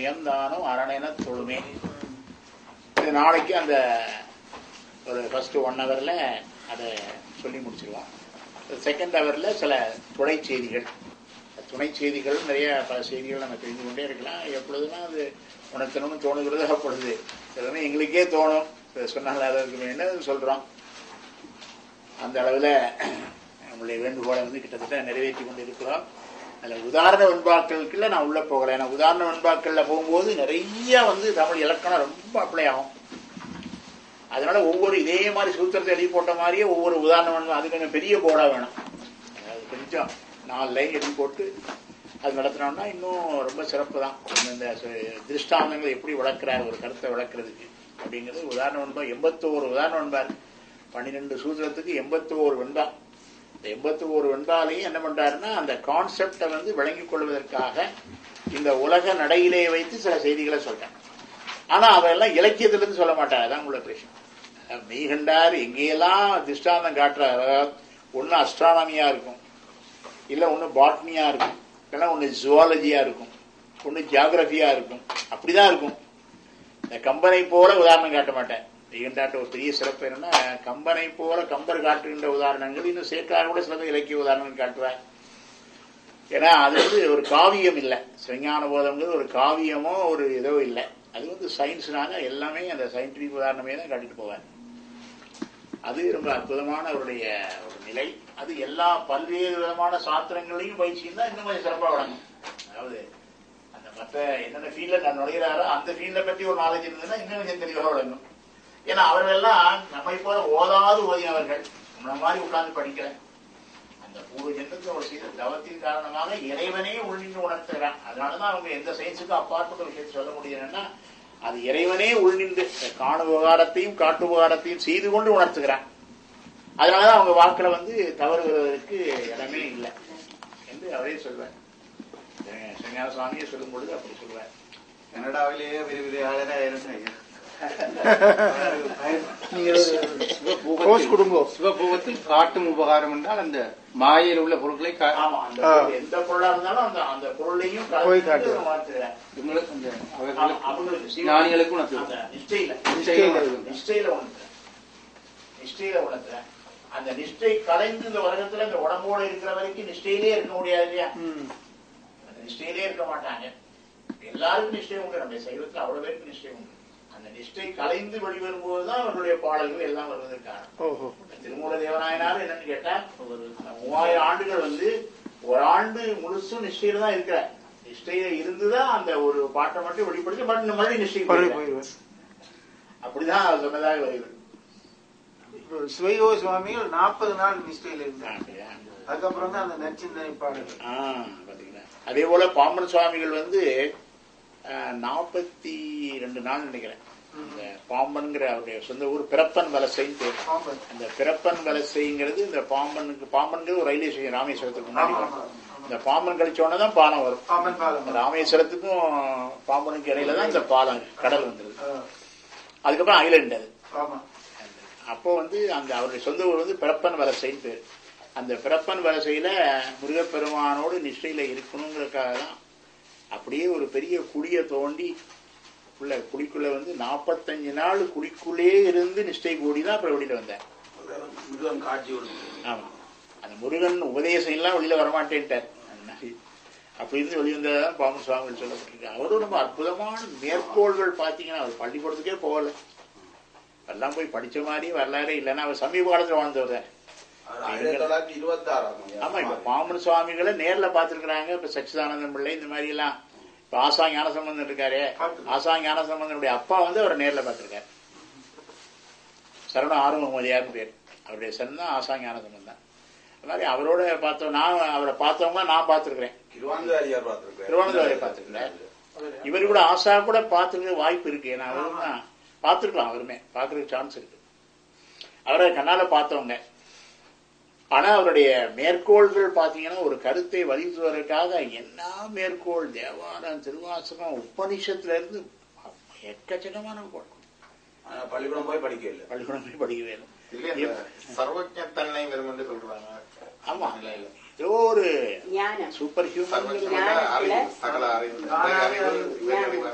நியந்தானம் அரணென தொழுமே இது நாளைக்கு அந்த ஒரு ஃபர்ஸ்ட் ஒன் ஹவரில் அதை சொல்லி முடிச்சிருவோம் செகண்ட் ஹவரில் சில துணை செய்திகள் துணை செய்திகள் நிறைய பல செய்திகள் நம்ம தெரிந்து கொண்டே இருக்கலாம் எப்பொழுதுனா அது உணர்த்தணும்னு தோணுகிறது அப்பொழுது எல்லாமே எங்களுக்கே தோணும் இதை சொன்னால் அதை என்ன சொல்கிறோம் அந்த அளவில் நம்மளுடைய வேண்டுகோளை வந்து கிட்டத்தட்ட நிறைவேற்றி கொண்டு இருக்கிறோம் அதில் உதாரண வெண்பாக்களுக்குள்ள நான் உள்ளே போகலை ஏன்னா உதாரண வெண்பாக்களில் போகும்போது நிறைய வந்து தமிழ் இலக்கணம் ரொம்ப அப்ளை ஆகும் அதனால ஒவ்வொரு இதே மாதிரி சூத்திரத்தை எழுதி போட்ட மாதிரியே ஒவ்வொரு உதாரணம் வேணும் அது கொஞ்சம் பெரிய போர்டாக வேணும் அது கொஞ்சம் நாலு லைன் எழுதி போட்டு அது நடத்தினோம்னா இன்னும் ரொம்ப சிறப்பு தான் இந்த திருஷ்டாந்தங்கள் எப்படி விளக்குறார் ஒரு கருத்தை விளக்குறதுக்கு அப்படிங்கிறது உதாரணம் வெண்பா எண்பத்தோரு உதாரணம் வெண்பார் பன்னிரெண்டு சூத்திரத்துக்கு எண்பத்தோரு வெண்பா இந்த எண்பத்தோரு வெண்பாலையும் என்ன பண்றாருன்னா அந்த கான்செப்டை வந்து விளங்கிக் கொள்வதற்காக இந்த உலக நடையிலே வைத்து சில செய்திகளை சொல்றேன் ஆனா அவெல்லாம் இலக்கியத்திலிருந்து சொல்ல மாட்டார் அதான் உள்ள பிரச்சனை மெய்கண்டார் எங்கேயெல்லாம் திஷ்டாந்தம் காட்டுறாரோ ஒன்று அஸ்ட்ரானமியா இருக்கும் இல்லை ஒன்று பாட்னியா இருக்கும் இல்லைன்னா ஒன்று ஜுவாலஜியா இருக்கும் ஒன்று ஜியாகிரபியா இருக்கும் அப்படிதான் இருக்கும் இந்த கம்பனை போல உதாரணம் காட்ட மாட்டேன் மெய்கண்டாட்ட ஒரு பெரிய சிறப்பு என்னன்னா கம்பனை போல கம்பர் காட்டுகின்ற உதாரணங்கள் இன்னும் சேர்க்காக கூட சில இலக்கிய உதாரணங்கள் காட்டுறாங்க ஏன்னா அது வந்து ஒரு காவியம் இல்லை சிவஞான போதம்ங்கிறது ஒரு காவியமோ ஒரு இதோ இல்லை அது வந்து சயின்ஸ்னால எல்லாமே அந்த சயின்டிபிக் உதாரணமே தான் காட்டிட்டு போவார் அது ரொம்ப அற்புதமான அவருடைய ஒரு நிலை அது எல்லா பல்வேறு விதமான சாத்திரங்களையும் பயிற்சி தான் இன்னும் கொஞ்சம் சிறப்பாக வழங்கும் அதாவது அந்த மற்ற என்னென்ன ஃபீல்ட்ல நான் நுழைகிறாரோ அந்த ஃபீல்ட பற்றி ஒரு நாலேஜ் இருந்ததுன்னா இன்னும் கொஞ்சம் தெளிவாக வழங்கும் ஏன்னா அவர்கள் எல்லாம் நம்மை போல ஓதாது ஓதினவர்கள் நம்மள மாதிரி உட்கார்ந்து படிக்கல அந்த பூர்வ ஜென்மத்தில் ஒரு செய்த தவத்தின் காரணமாக இறைவனே உள்நின்று உணர்த்துகிறான் அதனாலதான் அவங்க எந்த சயின்ஸுக்கும் அப்பாற்பட்ட விஷயத்தை சொல்ல முடியும்னா அது இறைவனே உள்நின்று காணு விவகாரத்தையும் காட்டு விவகாரத்தையும் செய்து கொண்டு உணர்த்துகிறான் அதனாலதான் அவங்க வாக்குல வந்து தவறு வருவதற்கு இடமே இல்லை என்று அவரே சொல்வார் சங்கார சுவாமியே சொல்லும் பொழுது அப்படி சொல்வார் கனடாவிலேயே விரிவிரியாளராக இருந்தீங்க கோர்ஸ் கொடுங்கோ சிவபோகத்தில் காட்டும் உபகாரம் என்றால் அந்த மாயையில் உள்ள பொருட்களை கா- ஆமா அந்த பொருள் எந்த பொருளா இருந்தாலும் அந்த அந்த பொருளையும் போய் கலந்து காட்டுவார். உணர்த்துகிறார் இவங்களுக்கு அந்த ஆமா, அவர்களுக்கு அவங்களுக்கு சிவ- ஞானிகளுக்கும் உணர்த்து. அந்த நிஷ்டையில நிச்சயம் இருக்கும். நிஷ்டையில உணர்த்துறேன் நிஷ்டையில உணர்த்துறேன் அந்த நிஷ்டை கலைந்து இந்த உலகத்துல இந்த உடம்போட இருக்கிற வரைக்கும் நிஷ்டையிலே இருக்க முடியாது இல்லையா அந்த நிஷ்டையிலே இருக்க மாட்டாங்க எல்லாருக்கும் நிஷ்டை உண்டு நம்ம சைவத்துல அவ்வளவு பேருக்கு நிஷ்டை உண்டு அந்த நிஷ்டை கலைந்து வெளிவரும்போதுதான் அவர்களுடைய பாடல்கள் எல்லாம் வருவதற்கு காரணம் ஓஹோ திருமூல தேவநாயனார் என்னன்னு கேட்டா ஒரு மூவாயிரம் ஆண்டுகள் வந்து ஒரு ஆண்டு முழுசும் நிஷ்டையில தான் இருக்கிறார் நிஷ்டையில இருந்துதான் அந்த ஒரு பாட்டை மட்டும் வெளிப்படுத்தி மறுபடியும் மறுபடியும் நிஷ்டை மறுபடியும் போயிடுவேன் அப்படிதான் அவர் சொன்னதாக வருகிறது இப்போ சிவயோ சுவாமிகள் நாற்பது நாள் நிஷ்டையில் இருந்தார் அப்படியா? அதுக்கப்புறம் தான் அந்த நச்சிந்தனை பாடல் ஆ, பாத்தீங்களா அதே போல பாம்பன் சுவாமிகள் வந்து நாற்பத்தி ரெண்டு நாள் நினைக்கிறேன் இந்த பாம்பன்கிற அவருடைய சொந்த ஊர் பிறப்பன் வலசைன்னு பேர் பாம்பன் அந்த பிறப்பன் வலசைங்கிறது இந்த பாம்பனுக்கு பாம்பன்கிறது ஒரு ரயில்வே ஸ்டேஷன் ராமேஸ்வரத்துக்கு முன்னாடி ஆமா, வரும். ஆமா. இந்த பாம்பன் கழிச்சோடனே தான் பாலம் வரும் பாம்பன் பாலம் ராமேஸ்வரத்துக்கும் பாம்பனுக்கு இடையில தான் இந்த பாலம் கடல் வந்துருது ஆ, அதுக்கப்புறம் ஐலண்ட் அது ஆமா அப்போ வந்து அந்த அவருடைய சொந்த ஊர் வந்து பிறப்பன் வலசைன்னு பேர் அந்த பிறப்பன் வலசையில முருகப்பெருமானோடு நிஷ்டையில இருக்கணுங்கிறதுக்காக தான் அப்படியே ஒரு பெரிய குழியை தோண்டி உள்ள குழிக்குள்ள வந்து நாற்பத்தஞ்சு நாள் குழிக்குள்ளே இருந்து நிஷ்டை கூடி தான் அப்புறம் வெளியில வந்தார் முருகன் காட்சி கொடுக்கும் ஆமா அந்த முருகன் உபதேசம் எல்லாம் வெளியில வரமாட்டேன்ட்டார் அப்படி இருந்து வெளிவந்ததான் பாம்பு சுவாமிகள் சொல்லப்பட்டிருக்கு அவரும் ரொம்ப அற்புதமான மேற்கோள்கள் பார்த்தீங்கன்னா அவர் பள்ளிக்கூடத்துக்கே போகல எல்லாம் போய் படிச்ச மாதிரி வரலாறே இல்லைன்னா அவர் சமீப காலத்துல வாழ்ந்தவர் தான். அவர் ஆயிரத்தி தொள்ளாயிரத்தி இருபத்தி ஆறாம் ஆமா இப்ப பாம்பன் சுவாமிகளை நேர்ல பாத்துருக்காங்க இப்ப சச்சிதானந்தம் பிள்ளை இந்த மாதிரி எல்லாம் இப்ப ஆசா ஞானசம்பந்தன் இருக்காரு ஆசா ஞானசம்பந்தனுடைய அப்பா வந்து அவரை நேர்ல பாத்திருக்காரு சரண ஆறுமுகமதியார்னு பேர் அவருடைய சன் தான் ஆசா ஞானசம்பந்தன் அது மாதிரி அவரோட பார்த்தோம் நான் அவரை பார்த்தவங்க நான் பார்த்திருக்கிறேன் திருவான்காரியார் பார்த்திருக்கேன் திருவனந்தபுரம் பார்த்திருக்கிறேன் இவர் கூட ஆசா கூட பார்த்துருக்க வாய்ப்பு இருக்கு ஏன்னா அவரும் தான் பார்த்துருக்கலாம் அவருமே பார்க்கறதுக்கு சான்ஸ் இருக்கு அவரை கண்ணால பார்த்தவங்க ஆனா அவருடைய மேற்கோள்கள் பாத்தீங்கன்னா ஒரு கருத்தை வலியுறுத்துவதற்காக என்ன மேற்கோள் தேவாரம் திருவாசகம் உபனிஷத்துல இருந்து எக்கச்சக்கமான கோள் ஆனா பள்ளிக்கூடம் போய் படிக்க இல்லை பள்ளிக்கூடம் போய் படிக்கவே இல்லை இல்ல சர்வஜத்தன்மை வரும் என்று சொல்றாங்க ஆமா இல்ல இல்ல ஏதோ ஒரு ஞானம் சூப்பர் ஹியூமன் சர்வஜ அறிவு சகல அறிவு ஞானம் அறிவு இவருடைய